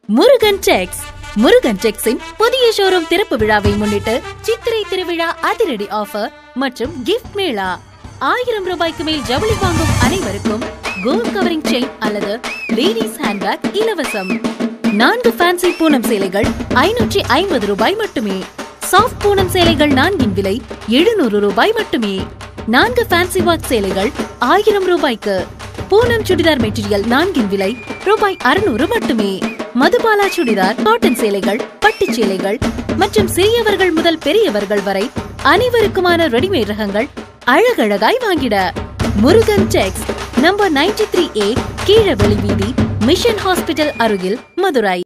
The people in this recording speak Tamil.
முருகன் டெக்ஸ் முருகன் டெக்ஸின் புதிய ஷோரூம் திறப்பு விழாவை முன்னிட்டு சித்திரை திருவிழா அதிரடி ஆஃபர் மற்றும் கிஃப்ட் மேளா ஆயிரம் ரூபாய்க்கு மேல் ஜவுளி வாங்கும் அனைவருக்கும் கோல்ட் கவரிங் செயின் அல்லது லேடிஸ் ஹேண்ட்பேக் இலவசம் நான்கு ஃபேன்சி பூனம் சேலைகள் ஐநூற்றி ஐம்பது ரூபாய் மட்டுமே சாஃப்ட் பூனம் சேலைகள் நான்கின் விலை எழுநூறு ரூபாய் மட்டுமே நான்கு ஃபேன்சி வாக் சேலைகள் ஆயிரம் ரூபாய்க்கு பூனம் சுடிதார் மெட்டீரியல் நான்கின் விலை ரூபாய் அறுநூறு மட்டுமே மதுபாலா சுடிதார் காட்டன் சேலைகள் பட்டுச் சேலைகள் மற்றும் சிறியவர்கள் முதல் பெரியவர்கள் வரை அனைவருக்குமான ரெடிமேட் ரகங்கள் அழகழகாய் வாங்கிட Murugan Tex number ninety three A Keezhaveli வீதி மிஷன் ஹாஸ்பிட்டல் அருகில் மதுரை